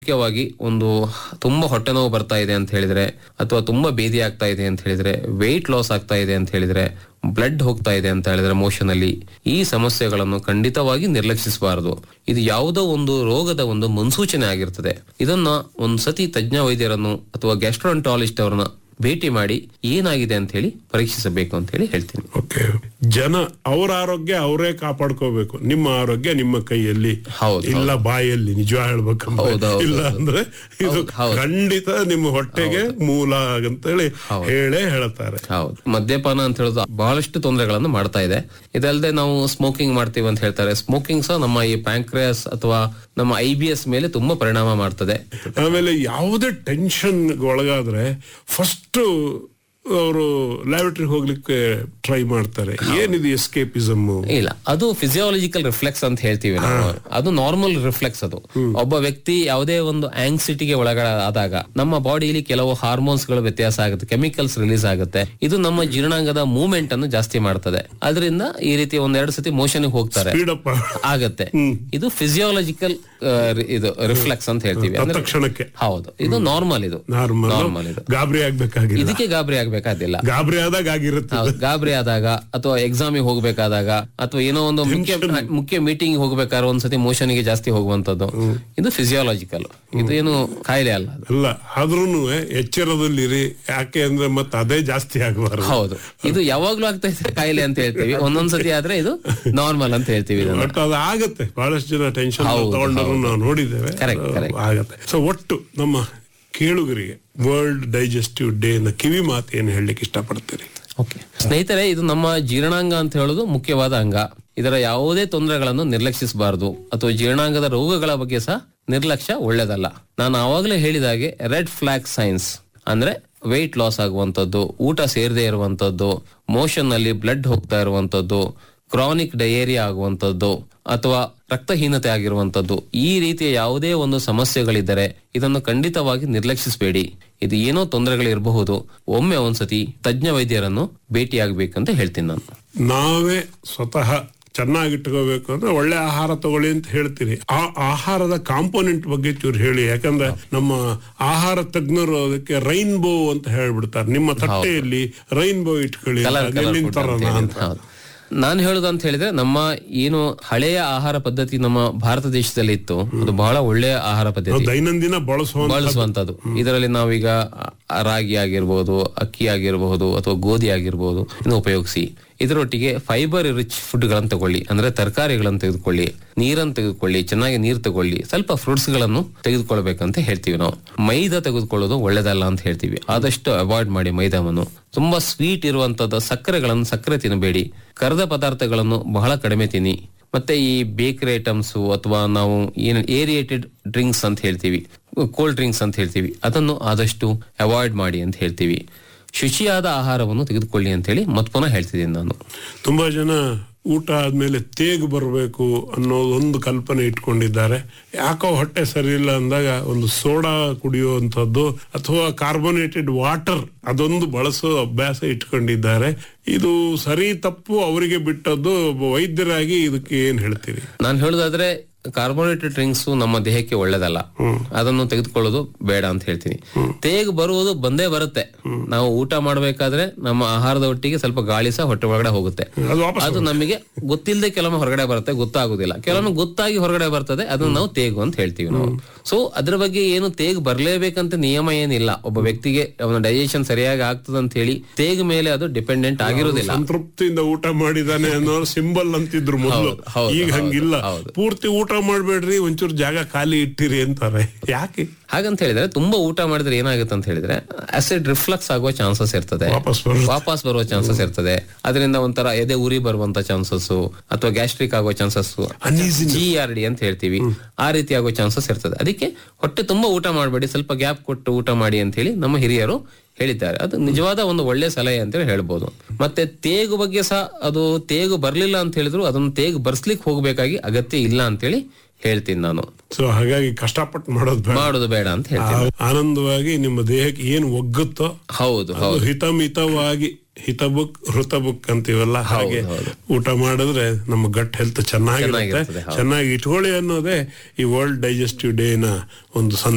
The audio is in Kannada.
ಮುಖ್ಯವಾಗಿ ಒಂದು ತುಂಬಾ ಹೊಟ್ಟೆ ನೋವು ಬರ್ತಾ ಇದೆ ಅಂತ ಹೇಳಿದ್ರೆ ಅಥವಾ ತುಂಬಾ ಬೇದಿ ಆಗ್ತಾ ಇದೆ ಅಂತ ಹೇಳಿದ್ರೆ ವೆಯ್ಟ್ ಲಾಸ್ ಆಗ್ತಾ ಇದೆ ಅಂತ ಹೇಳಿದ್ರೆ ಬ್ಲಡ್ ಹೋಗ್ತಾ ಇದೆ ಅಂತ ಹೇಳಿದ್ರೆ ಮೋಷನ್ ಅಲ್ಲಿ ಈ ಸಮಸ್ಯೆಗಳನ್ನು ಖಂಡಿತವಾಗಿ ನಿರ್ಲಕ್ಷಿಸಬಾರದು ಇದು ಯಾವುದೋ ಒಂದು ರೋಗದ ಒಂದು ಮುನ್ಸೂಚನೆ ಆಗಿರ್ತದೆ ಇದನ್ನ ಒಂದು ಸತಿ ತಜ್ಞ ವೈದ್ಯರನ್ನು ಅಥವಾ ಗ್ಯಾಸ್ಟ್ರೋಂಟಾಲಜಿಸ್ಟ್ ಅವರನ್ನ ಭೇಟಿ ಮಾಡಿ ಏನಾಗಿದೆ ಅಂತ ಹೇಳಿ ಪರೀಕ್ಷಿಸಬೇಕು ಅಂತ ಹೇಳಿ ಹೇಳ್ತೀನಿ ಓಕೆ ಜನ ಅವರ ಆರೋಗ್ಯ ಅವರೇ ಕಾಪಾಡ್ಕೋಬೇಕು ನಿಮ್ಮ ಆರೋಗ್ಯ ನಿಮ್ಮ ಕೈಯಲ್ಲಿ ಹೌದು, ಇಲ್ಲ ಬಾಯಲ್ಲಿ ನಿಜ ಹೌದು, ಹೇಳ್ಬೇಕಂದ್ರೆ ಹೌದು, ಇಲ್ಲ ಅಂದ್ರೆ ಇದು ಹೌದು, ಹೌದು. ಖಂಡಿತ ನಿಮ್ಮ ಹೊಟ್ಟೆಗೆ ಮೂಲ ಅಂತೇಳಿ ಹೇಳೇ ಹೇಳ್ತಾರೆ ಹೌದು ಮದ್ಯಪಾನ ಅಂತ ಹೇಳೋದು ಬಹಳಷ್ಟು ತೊಂದರೆಗಳನ್ನು ಮಾಡ್ತಾ ಇದೆ ಇದಲ್ಲದೆ ನಾವು ಸ್ಮೋಕಿಂಗ್ ಮಾಡ್ತೀವಿ ಅಂತ ಹೇಳ್ತಾರೆ ಸ್ಮೋಕಿಂಗ್ ಸಹ ನಮ್ಮ ಈ ಪ್ಯಾಂಕ್ರಿಯಾಸ್ ಅಥವಾ ನಮ್ಮ ಐ ಬಿ ಎಸ್ ಮೇಲೆ ತುಂಬಾ ಪರಿಣಾಮ ಮಾಡ್ತದೆ ಆಮೇಲೆ ಯಾವುದೇ ಟೆನ್ಷನ್ ಒಳಗಾದ್ರೆ ಫಸ್ಟ್ ಅವರು ಲ್ಯಾಬರೇಟರಿ ಹೋಗ್ಲಿಕ್ಕೆ ಟ್ರೈ ಮಾಡ್ತಾರೆ ಏನಿದೆ ಎಸ್ಕೇಪಿಸಮ್ ಇಲ್ಲ ಅದು ಫಿಸಿಯಾಲಜಿಕಲ್ ರಿಫ್ಲೆಕ್ಸ್ ಅಂತ ಹೇಳ್ತೀವಿ ನಾವು ಅದು ನಾರ್ಮಲ್ ರಿಫ್ಲೆಕ್ಸ್ ಅದು ಒಬ್ಬ ವ್ಯಕ್ತಿ ಯಾವುದೇ ಒಂದು ಆಂಗ್ಸಿಟಿಗೆ ಒಳಗಡೆ ಆದಾಗ ನಮ್ಮ ಬಾಡಿಯಲ್ಲಿ ಕೆಲವು ಹಾರ್ಮೋನ್ಸ್ ಗಳು ವ್ಯತ್ಯಾಸ ಆಗುತ್ತೆ ಕೆಮಿಕಲ್ಸ್ ರಿಲೀಸ್ ಆಗುತ್ತೆ ಇದು ನಮ್ಮ ಜೀರ್ಣಾಂಗದ ಮೂವ್ಮೆಂಟ್ ಅನ್ನು ಜಾಸ್ತಿ ಮಾಡ್ತದೆ ಅದರಿಂದ ಈ ರೀತಿ ಒಂದೆರಡು ಸತಿ ಮೋಷನ್ ಹೋಗ್ತಾರೆ ಸ್ಪೀಡಪ್ ಆಗತ್ತೆ ಇದು ಫಿಸಿಯಾಲಜಿಕಲ್ ಇದು ರಿಫ್ಲೆಕ್ಸ್ ಅಂತ ಹೇಳ್ತೀವಿ ಅಂದ್ರೆ ತಕ್ಷಣಕ್ಕೆ ಹೌದು ಇದು ನಾರ್ಮಲ್ ಇದು ನಾರ್ಮಲ್ ನಾರ್ಮಲ್ ಇದು ಗಾಬರಿ ಆಗ್ಬೇಕಾಗಿಲ್ಲ ಇದಕ್ಕೆ ಗಾಬರಿ ಆಗ್ಬೇಕಾದಿಲ್ಲ ಗಾಬರಿ ಆದಾಗ ಆಗಿರುತ್ತೆ ಹೌದು, ಗಾಬರಿ ಆದಾಗ ಅಥವಾ ಎಕ್ಸಾಮಿಗೆ ಹೋಗ್ಬೇಕಾದಾಗ ಅಥವಾ ಏನೋ ಒಂದು ಮುಖ್ಯ ಮುಖ್ಯ ಮೀಟಿಂಗ್ ಹೋಗ್ಬೇಕಾದ್ರೆ ಒಂದ್ಸತಿ ಮೋಷನ್ ಗೆ ಜಾಸ್ತಿ ಹೋಗುವಂತದ್ದು ಇದು ಫಿಸಿಯಾಲಜಿಕಲ್ ಇದು ಏನು ಕಾಯಿಲೆ ಅಲ್ಲ ಅದು. ಅಲ್ಲ ಆದ್ರೂನು ಎಚ್ಚರದಲ್ಲಿರಿ ಯಾಕೆ ಅಂದ್ರೆ ಮತ್ತೆ ಅದೇ ಜಾಸ್ತಿ ಆಗಬಾರ್ದು ಹೌದು ಇದು ಯಾವಾಗ್ಲೂ ಆಗ್ತಾ ಇದೆ ಕಾಯಿಲೆ ಅಂತ ಹೇಳ್ತೀವಿ ಒಂದೊಂದ್ಸತಿ ಆದ್ರೆ ಇದು ನಾರ್ಮಲ್ ಅಂತ ಹೇಳ್ತೀವಿ ಇದನ್ನ ಬಟ್ ಅದು ಆಗತ್ತೆ ಬಹಳಷ್ಟು ಜನ ಟೆನ್ಷನ್ ಹೌದು, ತಗೊಂಡರು ನಾವು ನೋಡಿದ್ದೇವೆ Correct, ಅದು correct. ಆಗತ್ತೆ ಸೊ ಒಟ್ಟು ನಮ್ಮ ಕೇಳುಗರಿಗೆ ವರ್ಲ್ಡ್ ಡೈಜೆಸ್ಟಿವ್ ಡೇ ನ ಕಿವಿ ಮಾತು ಏನು ಹೇಳಲಿಕ್ಕೆ ಇಷ್ಟಪಡ್ತೀರಿ ಓಕೆ ಸ್ನೇಹಿತರೆ ಇದು ನಮ್ಮ ಜೀರ್ಣಾಂಗ ಅಂತ ಹೇಳೋದು ಮುಖ್ಯವಾದ ಅಂಗ ಇದರ ಯಾವುದೇ ತೊಂದರೆಗಳನ್ನು ನಿರ್ಲಕ್ಷಿಸಬಾರದು ಅಥವಾ ಜೀರ್ಣಾಂಗದ ರೋಗಗಳ ಬಗ್ಗೆ ಸಹ ನಿರ್ಲಕ್ಷ್ಯ ಒಳ್ಳೆಯದಲ್ಲ ನಾನು ಆವಾಗಲೇ ಹೇಳಿದಾಗೆ ರೆಡ್ ಫ್ಲಾಗ್ ಸೈನ್ಸ್ ಅಂದ್ರೆ ವೆಯ್ಟ್ ಲಾಸ್ ಆಗುವಂತದ್ದು ಊಟ ಸೇರದೆ ಇರುವಂತದ್ದು ಮೋಷನ್ ನಲ್ಲಿ ಬ್ಲಡ್ ಹೋಗ್ತಾ ಇರುವಂತದ್ದು ಕ್ರಾನಿಕ್ ಡಯೇರಿಯಾ ಆಗುವಂತದ್ದು ಅಥವಾ ರಕ್ತಹೀನತೆ ಆಗಿರುವಂತದ್ದು ಈ ರೀತಿಯ ಯಾವುದೇ ಒಂದು ಸಮಸ್ಯೆಗಳಿದ್ದರೆ ಇದನ್ನು ಖಂಡಿತವಾಗಿ ನಿರ್ಲಕ್ಷಿಸಬೇಡಿ ಇದು ಏನೋ ತೊಂದರೆಗಳಿರಬಹುದು ಒಮ್ಮೆ ಒಂದ್ಸತಿ ತಜ್ಞ ವೈದ್ಯರನ್ನು ಭೇಟಿಯಾಗಬೇಕಂತ ಹೇಳ್ತೀನಿ ನಾನು ನಾವೇ ಸ್ವತಃ ಚೆನ್ನಾಗಿಟ್ಕೋಬೇಕು ಅಂದ್ರೆ ಒಳ್ಳೆ ಆಹಾರ ತಗೊಳ್ಳಿ ಅಂತ ಹೇಳ್ತೀರಿ ಆ ಆಹಾರದ ಕಾಂಪೋನೆಂಟ್ ಬಗ್ಗೆ ಚೂರು ಹೇಳಿ ಯಾಕಂದ್ರೆ ನಮ್ಮ ಆಹಾರ ತಜ್ಞರು ಅದಕ್ಕೆ ರೈನ್ಬೋ ಅಂತ ಹೇಳ್ಬಿಡ್ತಾರೆ ನಿಮ್ಮ ತಟ್ಟೆಯಲ್ಲಿ ರೈನ್ಬೋ ಇಟ್ಕೊಳ್ಳಿ ಕಲರ್ ಕಲರ್ ಅದೆಲ್ಲಿಂದ ಫುಡ್ ಅಂತ ತರೋಣ ಹೇಳಿ. ಅಂತ ಹೌದು. ನಾನು ಹೇಳುದು ಅಂತ ಹೇಳಿದ್ರೆ ನಮ್ಮ ಏನು ಹಳೆಯ ಆಹಾರ ಪದ್ಧತಿ ನಮ್ಮ ಭಾರತ ದೇಶದಲ್ಲಿ ಇತ್ತು ಅದು ಬಹಳ ಒಳ್ಳೆಯ ಆಹಾರ ನಾವು ಪದ್ಧತಿ ದೈನಂದಿನ ಬಳಸುವಂತ ಬಳಸುವಂತದ್ದು ಇದರಲ್ಲಿ ನಾವೀಗ ಆ, ರಾಗಿ ಆಗಿರ್ಬೋದು ಅಕ್ಕಿ ಆಗಿರಬಹುದು ಅಥವಾ ಗೋಧಿ ಆಗಿರ್ಬೋದು ಇನ್ನು ಉಪಯೋಗಿಸಿ ಇದರೊಟ್ಟಿಗೆ ಫೈಬರ್ ರಿಚ್ ಫುಡ್ ಗಳನ್ನು ತಗೊಳ್ಳಿ ಅಂದ್ರೆ ತರಕಾರಿಗಳನ್ನು ತೆಗೆದುಕೊಳ್ಳಿ ನೀರನ್ನು ತೆಗೆದುಕೊಳ್ಳಿ ಚೆನ್ನಾಗಿ ನೀರು ತಗೊಳ್ಳಿ ಸ್ವಲ್ಪ ಫ್ರೂಟ್ಸ್ ಗಳನ್ನು ತೆಗೆದುಕೊಳ್ಬೇಕಂತ ಹೇಳ್ತೀವಿ ನಾವು ಮೈದಾ ತೆಗೆದುಕೊಳ್ಳೋದು ಒಳ್ಳೇದಲ್ಲ ಅಂತ ಹೇಳ್ತೀವಿ ಆದಷ್ಟು ಅವಾಯ್ಡ್ ಮಾಡಿ ಮೈದಾವನ್ನು ತುಂಬಾ ಸ್ವೀಟ್ ಇರುವಂತದ್ದು ಸಕ್ಕರೆಗಳನ್ನು ಸಕ್ಕರೆ ತಿನ್ನಬೇಡಿ ಕರೆದ ಪದಾರ್ಥಗಳನ್ನು ಬಹಳ ಕಡಿಮೆ ತಿನ್ನಿ ಮತ್ತೆ ಈ ಬೇಕರಿ ಐಟಮ್ಸ್ ಅಥವಾ ನಾವು ಏನು ಏರಿಯೇಟೆಡ್ ಡ್ರಿಂಕ್ಸ್ ಅಂತ ಹೇಳ್ತೀವಿ ಕೋಲ್ಡ್ ಡ್ರಿಂಕ್ಸ್ ಅಂತ ಹೇಳ್ತೀವಿ ಅದನ್ನು ಆದಷ್ಟು ಅವಾಯ್ಡ್ ಮಾಡಿ ಅಂತ ಹೇಳ್ತೀವಿ ಶುಚಿಯಾದ ಆಹಾರವನ್ನು ತೆಗೆದುಕೊಳ್ಳಿ ಅಂತ ಹೇಳಿ ಮತ್ ಪುನಃ ಹೇಳ್ತಿದ್ದೀನಿ ನಾನು ತುಂಬಾ ಜನ ಊಟ ಆದ್ಮೇಲೆ ತೇಗ್ ಬರಬೇಕು ಅನ್ನೋದು ಒಂದು ಕಲ್ಪನೆ ಇಟ್ಕೊಂಡಿದ್ದಾರೆ ಯಾಕೋ ಹೊಟ್ಟೆ ಸರಿ ಇಲ್ಲ ಅಂದಾಗ ಒಂದು ಸೋಡಾ ಕುಡಿಯುವಂಥದ್ದು ಅಥವಾ ಕಾರ್ಬೋನೇಟೆಡ್ ವಾಟರ್ ಅದೊಂದು ಬಳಸೋ ಅಭ್ಯಾಸ ಇಟ್ಕೊಂಡಿದ್ದಾರೆ ಇದು ಸರಿ ತಪ್ಪು ಅವರಿಗೆ ಬಿಟ್ಟದ್ದು ಒಬ್ಬ ವೈದ್ಯರಾಗಿ ಇದಕ್ಕೆ ಏನ್ ಹೇಳ್ತೀರಿ ನಾನು ಹೇಳುದಾದ್ರೆ ಕಾರ್ಬೋನೇಟೆಡ್ ಡ್ರಿಂಕ್ಸ್ ನಮ್ಮ ದೇಹಕ್ಕೆ ಒಳ್ಳೇದಲ್ಲ ಅದನ್ನು ತೆಗೆದುಕೊಳ್ಳೋದು ಬೇಡ ಅಂತ ಹೇಳ್ತೀನಿ ತೇಗ್ ಬರುವುದು ಬಂದೇ ಬರುತ್ತೆ ನಾವು ಊಟ ಮಾಡಬೇಕಾದ್ರೆ ನಮ್ಮ ಆಹಾರದ ಒಟ್ಟಿಗೆ ಸ್ವಲ್ಪ ಗಾಳಿ ಸಹ ಹೊಟ್ಟೆ ಒಳಗಡೆ ಹೋಗುತ್ತೆ ಅದು ವಾಪಸ್ ಅದು ನಮಗೆ ಗೊತ್ತಿಲ್ಲದೆ ಕೆಲವೊಮ್ಮೆ ಹೊರಗಡೆ ಬರುತ್ತೆ ಗೊತ್ತಾಗುದಿಲ್ಲ ಕೆಲವೊಮ್ಮೆ ಗೊತ್ತಾಗಿ ಹೊರಗಡೆ ಬರ್ತದೆ ಅದನ್ನ ನಾವು ತೇಗು ಅಂತ ಹೇಳ್ತೀವಿ ನಾವು ಸೊ ಅದ್ರ ಬಗ್ಗೆ ಏನು ತೇಗು ಬರ್ಲೇಬೇಕಂತ ನಿಯಮ ಏನಿಲ್ಲ ಒಬ್ಬ ವ್ಯಕ್ತಿಗೆ ಅವನ ಡೈಜೆಷನ್ ಸರಿಯಾಗಿ ಆಗ್ತದೆ ಅಂತ ಹೇಳಿ ತೇಗ್ ಮೇಲೆ ಅದು ಡಿಪೆಂಡೆಂಟ್ ಆಗಿರುವುದಿಲ್ಲ ಸಂತೃಪ್ತಿಯಿಂದ ಊಟ ಮಾಡಿದಾನೆ ಅನ್ನೋ ಸಿಂಬಲ್ ಅಂತಿದ್ರು ಮೊದಲು ಹೌದು, ಹೌದು, ಈಗ ಹೌದು, ಹಂಗಿಲ್ಲ ಹೌದು. ಪೂರ್ತಿ ಊಟ ಮಾಡ್ಬೇಡ್ರಿ ಒಂಚೂರು ಜಾಗ ಖಾಲಿ ಇಟ್ಟಿರಿ ಅಂತಾರೆ ಯಾಕೆ ಹಾಗಂತ ಹೇಳಿದ್ರೆ ತುಂಬಾ ಊಟ ಮಾಡಿದ್ರೆ ಏನಾಗುತ್ತೆ ಅಂತ ಹೇಳಿದ್ರೆ ಆಸಿಡ್ ರಿಫ್ಲಕ್ಸ್ ಆಗುವ ಚಾನ್ಸಸ್ ಇರ್ತದೆ ವಾಪಸ್ ಬರುತ್ತೆ. ವಾಪಸ್ ಬರುವ ಚಾನ್ಸಸ್ ಇರ್ತದೆ ಅದರಿಂದ ಒಂಥರ ಎದೆ ಉರಿ ಬರುವಂತ ಚಾನ್ಸಸ್ ಅಥವಾ ಗ್ಯಾಸ್ಟ್ರಿಕ್ ಆಗುವ chances Uneasiness. G R D ಅಂತ ಹೇಳ್ತೀವಿ ಆ ರೀತಿ ಆಗುವ ಚಾನ್ಸಸ್ ಇರ್ತದೆ ಅದಕ್ಕೆ ಹೊಟ್ಟೆ ತುಂಬಾ ಊಟ ಮಾಡಬೇಡಿ ಸ್ವಲ್ಪ ಗ್ಯಾಪ್ ಕೊಟ್ಟು ಊಟ ಮಾಡಿ ಅಂತ ಹೇಳಿ ನಮ್ಮ ಹಿರಿಯರು ಹೇಳಿದ್ದಾರೆ ಅದು ನಿಜವಾದ ಒಂದು ಒಳ್ಳೆ ಸಲಹೆ ಅಂತ ಹೇಳಿ ಹೇಳ್ಬೋದು ಮತ್ತೆ ತೇಗು ಬಗ್ಗೆ ಸಹ ಅದು ತೇಗು ಬರ್ಲಿಲ್ಲ ಅಂತ ಹೇಳಿದ್ರು ಅದನ್ನು ತೇಗು ಬರ್ಸ್ಲಿಕ್ಕೆ ಹೋಗ್ಬೇಕಾಗಿ ಅಗತ್ಯ ಇಲ್ಲ ಅಂತೇಳಿ ಹೇಳ್ತೀನಿ ನಾನು ಸೊ ಹಾಗಾಗಿ ಕಷ್ಟಪಟ್ಟು ಮಾಡೋದು ಬೇಡ. ಮಾಡೋದು ಬೇಡ ಅಂತ ಹೇಳ್ತೀನಿ ಆ- ಆನಂದವಾಗಿ ನಿಮ್ಮ ದೇಹಕ್ಕೆ ಏನು ಒಗ್ಗುತ್ತೋ ಹೌದು ಅದು ಹೌದು ಹಿತಮಿತವಾಗಿ ಹಿತಬುಕ್ ಹೃತಬುಕ್ ಅಂತೀವಲ್ಲ ಹಾಗೆ ಹೌದು. ಊಟ ಮಾಡಿದ್ರೆ ನಮ್ಮ ಗಟ್ ಹೆಲ್ತ್ ಚೆನ್ನಾಗಿರುತ್ತೆ ಚೆನ್ನಾಗಿರ್ತದೆ, ಹೌದು. ಚೆನ್ನಾಗಿ ಇಟ್ಕೊಳ್ಳಿ ಅನ್ನೋದೇ ಈ ವರ್ಲ್ಡ್ ಡೈಜೆಸ್ಟಿವ್ ಡೇ ನ ಒಂದು ಸಂದೇಶ